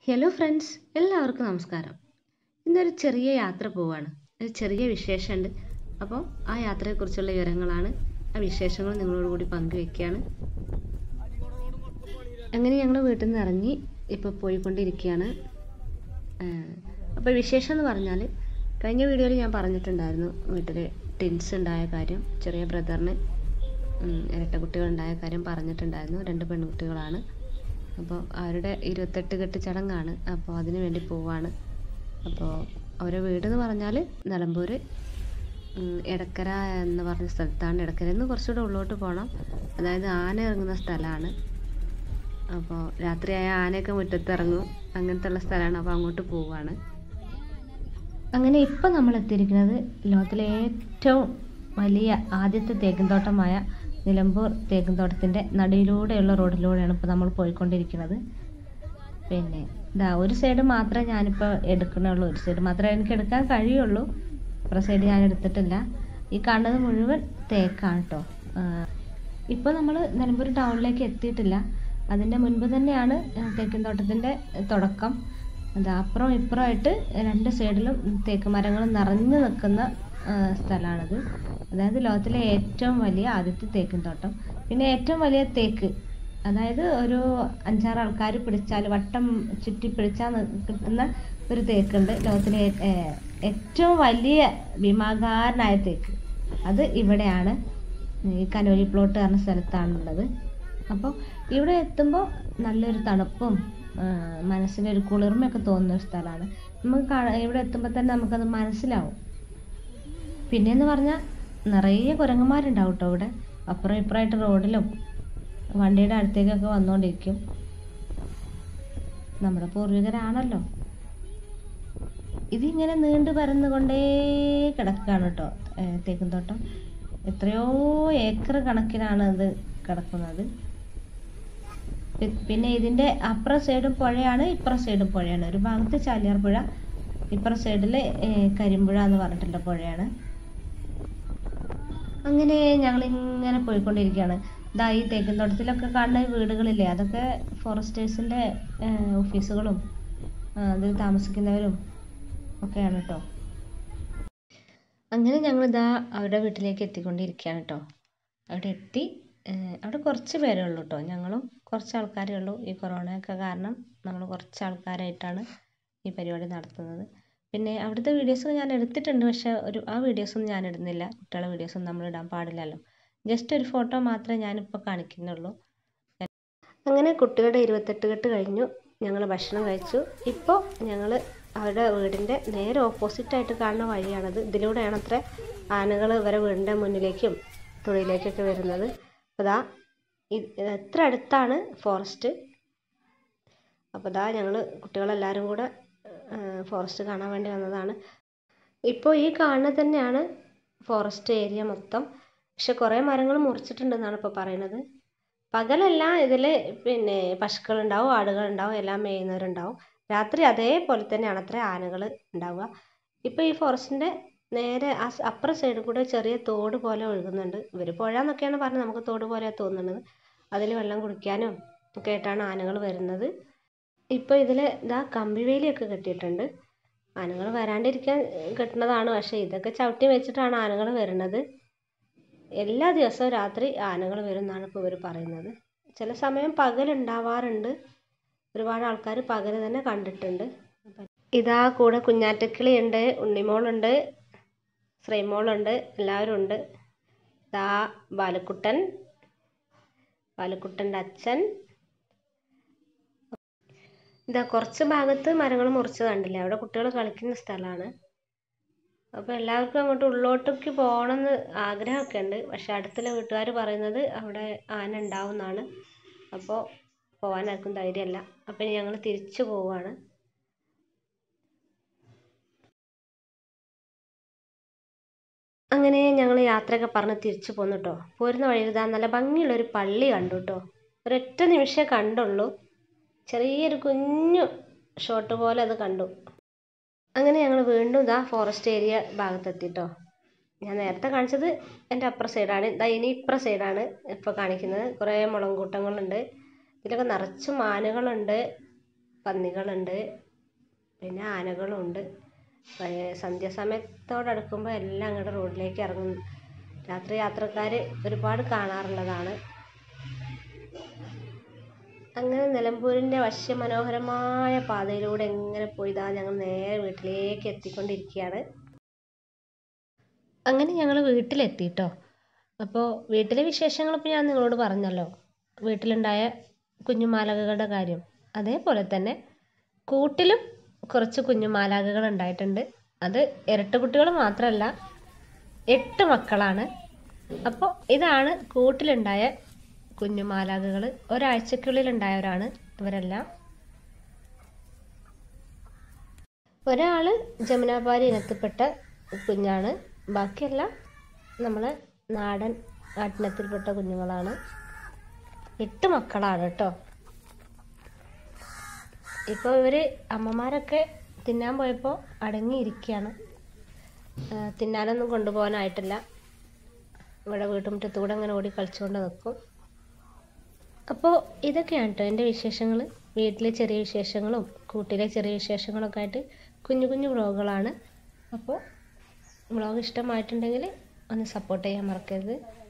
hello friends എല്ലാവർക്കും നമസ്കാരം ഇന്നൊരു ചെറിയ യാത്ര പോവാണ് ഒരു ചെറിയ വിശേഷമുണ്ട് അപ്പോൾ ആ യാത്രയെക്കുറിച്ചുള്ള വിവരങ്ങളാണ് ആ വിശേഷങ്ങൾ നിങ്ങളോട് കൂടി പങ്കുവെക്കുകയാണ് അങ്ങനെ ഞങ്ങൾ വീട്ടിൽ നിന്ന് ഇറങ്ങി ഇപ്പോൾ പോയിക്കൊണ്ടിരിക്കുകയാണ് അപ്പോൾ വിശേഷം എന്ന് പറഞ്ഞാൽ കഴിഞ്ഞ വീഡിയോയിൽ ഞാൻ പറഞ്ഞിട്ടുണ്ടായിരുന്നു വീട്ടിൽ ടിൻസ് ഉണ്ടായ കാര്യം ചെറിയ ബ്രദറിന് ഇരട്ട കുട്ടികളുണ്ടായ കാര്യം പറഞ്ഞിട്ടുണ്ടായിരുന്നു രണ്ട് പെൺകുട്ടികളാണ് അപ്പോൾ അവരുടെ ഇരുപത്തെട്ട് കെട്ട് ചടങ്ങാണ് അപ്പോൾ അതിന് വേണ്ടി പോവാണ് അപ്പോൾ അവരുടെ വീട് എന്ന് പറഞ്ഞാൽ നിലമ്പൂർ എടക്കര എന്ന് പറഞ്ഞ സ്ഥലത്താണ് എടക്കരയിൽ നിന്ന് കുറച്ചുകൂടെ ഉള്ളോട്ട് പോകണം അതായത് ആന ഇറങ്ങുന്ന സ്ഥലമാണ് അപ്പോൾ രാത്രിയായ ആനയൊക്കെ മുറ്റത്ത് ഇറങ്ങും അങ്ങനത്തെ ഉള്ള സ്ഥലമാണ് അപ്പോൾ അങ്ങോട്ട് പോവുകയാണ് അങ്ങനെ ഇപ്പം നമ്മൾ എത്തിയിരിക്കുന്നത് ലോകത്തിലെ ഏറ്റവും വലിയ ആദ്യത്തെ തേക്കിൻതോട്ടമായ നിലമ്പൂർ തേക്കിൻതോട്ടത്തിൻ്റെ നടുവിലൂടെയുള്ള റോഡിലൂടെയാണ് ഇപ്പോൾ നമ്മൾ പോയിക്കൊണ്ടിരിക്കുന്നത് പിന്നെ ഇതാ ഒരു സൈഡ് മാത്രമേ ഞാനിപ്പോൾ എടുക്കണുള്ളൂ ഒരു സൈഡ് മാത്രമേ എനിക്ക് എടുക്കാൻ കഴിയുള്ളൂ അപ്പുറ സൈഡ് ഞാൻ എടുത്തിട്ടില്ല ഈ കാണുന്നത് മുഴുവൻ തേക്കാണ് കേട്ടോ ഇപ്പോൾ നമ്മൾ നിലമ്പൂർ ടൗണിലേക്ക് എത്തിയിട്ടില്ല അതിൻ്റെ മുൻപ് തന്നെയാണ് തേക്കിൻതോട്ടത്തിൻ്റെ തുടക്കം അത് അപ്പുറം ഇപ്പുറമായിട്ട് രണ്ട് സൈഡിലും തേക്ക് മരങ്ങൾ നിറഞ്ഞു നിൽക്കുന്ന സ്ഥലമാണിത് അതായത് ലോകത്തിലെ ഏറ്റവും വലിയ ആദ്യത്തെ തേക്കിൻ തോട്ടം പിന്നെ ഏറ്റവും വലിയ തേക്ക് അതായത് ഒരു അഞ്ചാറ് ആൾക്കാർ പിടിച്ചാൽ വട്ടം ചുറ്റി പിടിച്ചാൽ കിട്ടുന്ന ഒരു തേക്കുണ്ട് ലോകത്തിലെ ഏറ്റവും വലിയ ഭീമാകാരനായ തേക്ക് അത് ഇവിടെയാണ് ഈ കനോലി പ്ലോട്ട് പറഞ്ഞ സ്ഥലത്താണുള്ളത് അപ്പോൾ ഇവിടെ എത്തുമ്പോൾ നല്ലൊരു തണുപ്പും മനസ്സിനൊരു കുളിർമയൊക്കെ തോന്നുന്ന ഒരു സ്ഥലമാണ് നമുക്ക് ഇവിടെ എത്തുമ്പോൾ തന്നെ നമുക്കത് മനസ്സിലാവും പിന്നെയെന്ന് പറഞ്ഞാൽ നിറയെ കുരങ്ങന്മാരുണ്ടാവും കേട്ടോ ഇവിടെ അപ്പുറം ഇപ്പുറമായിട്ട് റോഡിലും വണ്ടിയുടെ അടുത്തേക്കൊക്കെ വന്നുകൊണ്ടിരിക്കും നമ്മുടെ പൂർവികരാണല്ലോ ഇതിങ്ങനെ നീണ്ടു പരന്നുകൊണ്ടേ കിടക്കുകയാണ് കേട്ടോ തേക്കും തോട്ടം എത്രയോ ഏക്കർ കണക്കിനാണ് ഇത് കിടക്കുന്നത് പിന്നെ ഇതിൻ്റെ അപ്പുറ സൈഡും പുഴയാണ് ഇപ്പുറ സൈഡും പുഴയാണ് ഒരു ഭാഗത്ത് ചാലിയാർ പുഴ ഇപ്പുറ സൈഡിൽ കരിമ്പുഴ എന്ന് പറഞ്ഞിട്ടുള്ള പുഴയാണ് അങ്ങനെ ഞങ്ങൾ ഇങ്ങനെ പോയിക്കൊണ്ടിരിക്കുകയാണ് ഇതാ ഈ തേക്കിൻതോട്ടത്തിലൊക്കെ കാണുന്ന വീടുകളില്ലേ അതൊക്കെ ഫോറസ്റ്റേഴ്സിൻ്റെ ഓഫീസുകളും അതിൽ താമസിക്കുന്നവരും ഒക്കെയാണ് കേട്ടോ അങ്ങനെ ഞങ്ങളിതാ അവരുടെ വീട്ടിലേക്ക് എത്തിക്കൊണ്ടിരിക്കുകയാണ് കേട്ടോ അവിടെ എത്തി അവിടെ കുറച്ച് പേരേ ഉള്ളൂ കേട്ടോ ഞങ്ങളും കുറച്ച് ആൾക്കാരേ ഉള്ളൂ ഈ കൊറോണയൊക്കെ കാരണം നമ്മൾ കുറച്ച് ആൾക്കാരായിട്ടാണ് ഈ പരിപാടി നടത്തുന്നത് പിന്നെ അവിടുത്തെ വീഡിയോസ് ഞാൻ എടുത്തിട്ടുണ്ട് പക്ഷേ ഒരു ആ വീഡിയോസൊന്നും ഞാൻ ഇടുന്നില്ല കുട്ടികളുടെ വീഡിയോസൊന്നും നമ്മൾ ഇടാൻ പാടില്ലല്ലോ ജസ്റ്റ് ഒരു ഫോട്ടോ മാത്രമേ ഞാനിപ്പോൾ കാണിക്കുന്നുള്ളൂ അങ്ങനെ കുട്ടികളുടെ ഇരുപത്തെട്ട് കെട്ട് കഴിഞ്ഞു ഞങ്ങൾ ഭക്ഷണം കഴിച്ചു ഇപ്പോൾ ഞങ്ങൾ അവരുടെ വീടിൻ്റെ നേരെ ഓപ്പോസിറ്റായിട്ട് കാണുന്ന വഴിയാണത് ഇതിലൂടെയാണ് അത്ര ആനകൾ ഇവരെ വീടിൻ്റെ മുന്നിലേക്കും തൊഴിലേക്കൊക്കെ വരുന്നത് അപ്പോൾ ദാ എത്ര അടുത്താണ് ഫോറസ്റ്റ് അപ്പോൾ ദാ ഞങ്ങൾ കുട്ടികളെല്ലാവരും കൂടെ ഫോറസ്റ്റ് കാണാൻ വേണ്ടി വന്നതാണ് ഇപ്പോൾ ഈ കാണുന്നത് തന്നെയാണ് ഫോറസ്റ്റ് ഏരിയ മൊത്തം പക്ഷെ കുറേ മരങ്ങൾ മുറിച്ചിട്ടുണ്ടെന്നാണ് ഇപ്പോൾ പറയുന്നത് പകലെല്ലാം ഇതിൽ പിന്നെ പശുക്കളുണ്ടാവും ആടുകളുണ്ടാവും എല്ലാം മേയുന്നവരുണ്ടാവും രാത്രി അതേപോലെ തന്നെയാണ് അത്ര ആനകൾ ഉണ്ടാവുക ഇപ്പോൾ ഈ ഫോറസ്റ്റിൻ്റെ നേരെ ആ അപ്പുറ സൈഡിൽ കൂടെ ചെറിയ തോട് പോലെ ഒഴുകുന്നുണ്ട് ഇവർ പുഴ എന്നൊക്കെയാണ് പറഞ്ഞത് നമുക്ക് തോട് പോലെ തോന്നുന്നത് അതിൽ വെള്ളം കുടിക്കാനും ഒക്കെ ആയിട്ടാണ് ആനകൾ വരുന്നത് ഇപ്പോൾ ഇതിൽ ഇതാ കമ്പിവേലിയൊക്കെ കെട്ടിയിട്ടുണ്ട് ആനകൾ വരാണ്ടിരിക്കാൻ കെട്ടുന്നതാണ് പക്ഷേ ഇതൊക്കെ ചവിട്ടി വെച്ചിട്ടാണ് ആനകൾ വരുന്നത് എല്ലാ ദിവസവും രാത്രി ആനകൾ വരും എന്നാണ് ഇപ്പോൾ ഇവർ പറയുന്നത് ചില സമയം പകൽ ഉണ്ടാവാറുണ്ട് ഒരുപാട് ആൾക്കാർ പകൽ തന്നെ കണ്ടിട്ടുണ്ട് ഇതാ കൂടെ കുഞ്ഞാറ്റക്കിളി ഉണ്ട് ഉണ്ണിമോളുണ്ട് ശ്രീമോളുണ്ട് എല്ലാവരും ഉണ്ട് ഇതാ ബാലക്കുട്ടൻ ബാലക്കുട്ടൻ്റെ അച്ഛൻ ഇതാ കുറച്ച് ഭാഗത്ത് മരങ്ങൾ മുറിച്ച് കണ്ടില്ലേ അവിടെ കുട്ടികൾ കളിക്കുന്ന സ്ഥലമാണ് അപ്പോൾ എല്ലാവർക്കും അങ്ങോട്ട് ഉള്ളോട്ടേക്ക് പോകണമെന്ന് ആഗ്രഹമൊക്കെ ഉണ്ട് പക്ഷെ അടുത്തുള്ള വീട്ടുകാർ പറയുന്നത് അവിടെ ആന ഉണ്ടാവും എന്നാണ് അപ്പോൾ പോകാൻ ആർക്കും ധൈര്യമല്ല അപ്പം ഞങ്ങൾ തിരിച്ചു പോവുകയാണ് അങ്ങനെ ഞങ്ങൾ യാത്രയൊക്കെ പറഞ്ഞ് തിരിച്ചു പോന്നു കേട്ടോ പോരുന്ന വഴിയിൽ ഇതാ നല്ല ഭംഗിയുള്ളൊരു പള്ളി കണ്ടു കേട്ടോ ഒരൊറ്റ നിമിഷമേ കണ്ടുള്ളൂ ചെറിയൊരു കുഞ്ഞു ഷോട്ട് പോലെ അത് കണ്ടു അങ്ങനെ ഞങ്ങൾ വീണ്ടും ഇതാ ഫോറസ്റ്റ് ഏരിയ ഭാഗത്തെത്തിട്ടോ ഞാൻ നേരത്തെ കാണിച്ചത് എൻ്റെ അപ്പുറ സൈഡാണ് ഇതാ ഇനി ഇപ്പുറ സൈഡാണ് ഇപ്പോൾ കാണിക്കുന്നത് കുറേ മുളങ്കൂട്ടങ്ങളുണ്ട് ഇതിലൊക്കെ നിറച്ചും ആനകളുണ്ട് പന്നികളുണ്ട് പിന്നെ ആനകളുണ്ട് സന്ധ്യാസമയത്തോടടുക്കുമ്പോൾ എല്ലാം അങ്ങോട്ട് റോഡിലേക്ക് ഇറങ്ങും രാത്രി യാത്രക്കാർ ഒരുപാട് കാണാറുള്ളതാണ് അങ്ങനെ നിലമ്പൂരിൻ്റെ വശ്യമനോഹരമായ പാതയിലൂടെ എങ്ങനെ പോയി ഇതാ ഞങ്ങൾ നേരെ വീട്ടിലേക്ക് എത്തിക്കൊണ്ടിരിക്കുകയാണ് അങ്ങനെ ഞങ്ങൾ വീട്ടിലെത്തിട്ടോ അപ്പോൾ വീട്ടിലെ വിശേഷങ്ങൾ ഇപ്പോൾ ഞാൻ നിങ്ങളോട് പറഞ്ഞല്ലോ വീട്ടിലുണ്ടായ കുഞ്ഞുമാലകകളുടെ കാര്യം അതേപോലെ തന്നെ കൂട്ടിലും കുറച്ച് കുഞ്ഞുമാലാകകൾ ഉണ്ടായിട്ടുണ്ട് അത് ഇരട്ട കുട്ടികൾ മാത്രമല്ല എട്ട് മക്കളാണ് അപ്പോൾ ഇതാണ് കൂട്ടിലുണ്ടായ കുഞ്ഞുമാലാകകൾ ഒരാഴ്ചക്കുള്ളിൽ ഉണ്ടായവരാണ് ഇവരെല്ലാം ഒരാൾ ജമുനാപാരി ഇനത്തിൽപ്പെട്ട കുഞ്ഞാണ് ബാക്കിയെല്ലാം നമ്മളെ നാടൻ ആട്ടിനത്തിൽപ്പെട്ട കുഞ്ഞുങ്ങളാണ് എട്ട് മക്കളാണ് കേട്ടോ ഇപ്പോൾ ഇവർ അമ്മമാരൊക്കെ തിന്നാൻ പോയപ്പോൾ അടങ്ങിയിരിക്കുകയാണ് തിന്നാനൊന്നും കൊണ്ടുപോകാനായിട്ടില്ല ഇവിടെ വീട്ടുമുറ്റത്ത് കൂടെ അങ്ങനെ ഓടി കളിച്ചുകൊണ്ട് നിൽക്കും അപ്പോൾ ഇതൊക്കെയാണ് കേട്ടോ എൻ്റെ വിശേഷങ്ങൾ വീട്ടിലെ ചെറിയ വിശേഷങ്ങളും കൂട്ടിലെ ചെറിയ വിശേഷങ്ങളൊക്കെ ആയിട്ട് കുഞ്ഞു കുഞ്ഞു വ്ളോഗുകളാണ് അപ്പോൾ വ്ളോഗ് ഇഷ്ടമായിട്ടുണ്ടെങ്കിൽ ഒന്ന് സപ്പോർട്ട് ചെയ്യാൻ മറക്കരുത്